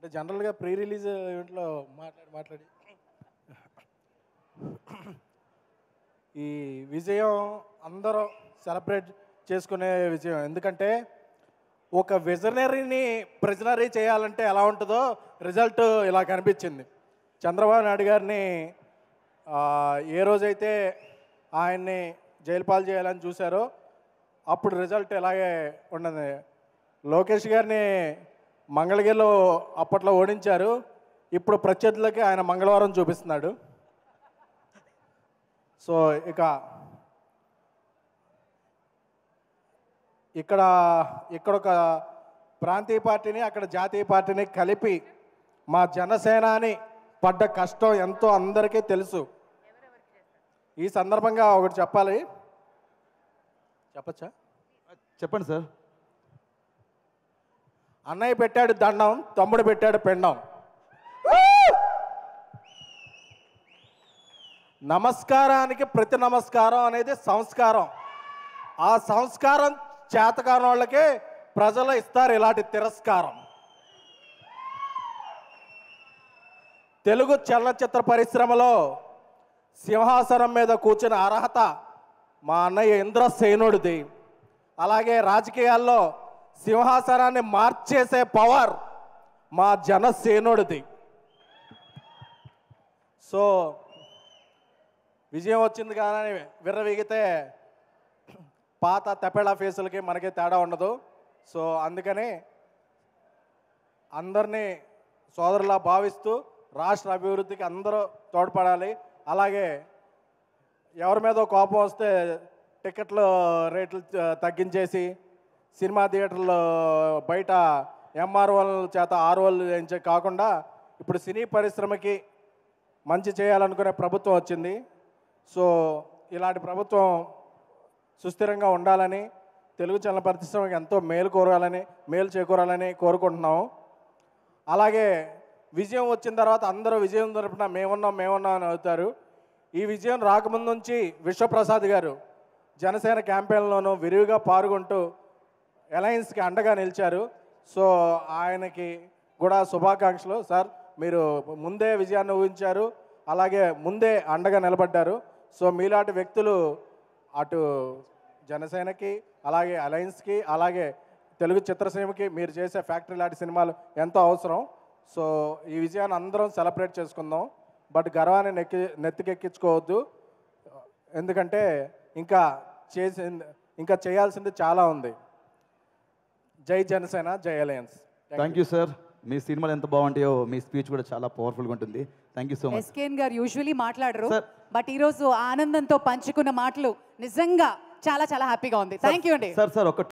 అంటే జనరల్గా pre release ఈవెంట్లో మాట్లాడి మాట్లాడి ఈ విజయం అందరూ సెలబ్రేట్ చేసుకునే విజయం ఎందుకంటే ఒక విజనరీని ప్రిజనరీ చేయాలంటే ఎలా ఉంటుందో రిజల్ట్ ఇలా కనిపించింది చంద్రబాబు నాయుడు గారిని ఆ, ఏ రోజైతే ఆయన్ని జైలు పాలు చేయాలని చూశారో అప్పుడు రిజల్ట్ ఇలాగే ఉన్నది లోకేష్ గారిని మంగళగిరిలో అప్పట్లో ఓడించారు ఇప్పుడు ప్రత్యర్థులకి ఆయన మంగళవారం చూపిస్తున్నాడు సో ఇక ఇక్కడ ఇక్కడ ఒక ప్రాంతీయ పార్టీని అక్కడ జాతీయ పార్టీని కలిపి మా జనసేనాని పడ్డ కష్టం ఎంతో అందరికీ తెలుసు ఈ సందర్భంగా ఒకటి చెప్పాలి చెప్పచ్చా చెప్పండి సార్ అన్నయ్య పెట్టాడు దండం తమ్ముడు పెట్టాడు పెండం నమస్కారానికి ప్రతి నమస్కారం అనేది సంస్కారం ఆ సంస్కారం చేతకాని వాళ్ళకే ప్రజలు ఇస్తారు ఇలాంటి తిరస్కారం తెలుగు చలనచిత్ర పరిశ్రమలో సింహాసనం మీద కూర్చున్న అర్హత మా అన్నయ్య ఇంద్రసేనుడిది అలాగే రాజకీయాల్లో సింహాసనాన్ని మార్చేసే పవర్ మా జనసేనుడిది సో విజయం వచ్చింది కానీ విర్రవీగితే పాత తెపెళ ఫేసులకి మనకి తేడా ఉండదు సో అందుకని అందరినీ సోదరులా భావిస్తూ రాష్ట్ర అభివృద్ధికి అందరూ తోడ్పడాలి అలాగే ఎవరి మీద కోపం వస్తే టికెట్లు రేట్లు త- తగ్గించేసి సినిమా థియేటర్లో బయట ఎంఆర్ఓల చేత ఆర్ఓలు చేయించే కాకుండా ఇప్పుడు సినీ పరిశ్రమకి మంచి చేయాలనుకునే ప్రభుత్వం వచ్చింది సో ఇలాంటి ప్రభుత్వం సుస్థిరంగా ఉండాలని తెలుగు చలన పరిశ్రమకి ఎంతో మేలు కోరాలని మేలు చేకూరాలని కోరుకుంటున్నాము అలాగే విజయం వచ్చిన తర్వాత అందరూ విజయం తరపున మేమున్నాం మేమున్నాం అని అవుతారు ఈ విజయం రాకముందు నుంచి విశ్వప్రసాద్ గారు జనసేన క్యాంపెయిన్లోనూ విరివిగా పాల్గొంటూ అలయన్స్కి అండగా నిలిచారు సో ఆయనకి కూడా శుభాకాంక్షలు సార్ మీరు ముందే విజయాన్ని ఊహించారు అలాగే ముందే అండగా నిలబడ్డారు సో మీలాంటి వ్యక్తులు అటు జనసేనకి అలాగే అలయన్స్కి అలాగే తెలుగు చిత్రసీమకి మీరు చేసే ఫ్యాక్టరీ లాంటి సినిమాలు ఎంతో అవసరం సో ఈ విజయాన్ని అందరం సెలబ్రేట్ చేసుకుందాం బట్ గర్వాన్ని నెక్కి నెత్తికెక్కించుకోవద్దు ఎందుకంటే ఇంకా చేసింది ఇంకా చేయాల్సింది చాలా ఉంది జై జనసేన జై అలయన్స్ థ్యాంక్ యూ సార్ మీ సినిమాలు ఎంత బాగుంటాయో మీ స్పీచ్ కూడా చాలా పవర్ఫుల్గా ఉంటుంది థ్యాంక్ యూ సో మచ్ ఎస్కేన్ గారు యూజువలీ మాట్లాడరు Sir. బట్ ఈ రోజు ఆనందంతో పంచుకున్న మాటలు నిజంగా చాలా చాలా హ్యాపీగా ఉంది థ్యాంక్ యూ అండి సార్ సార్ ఒక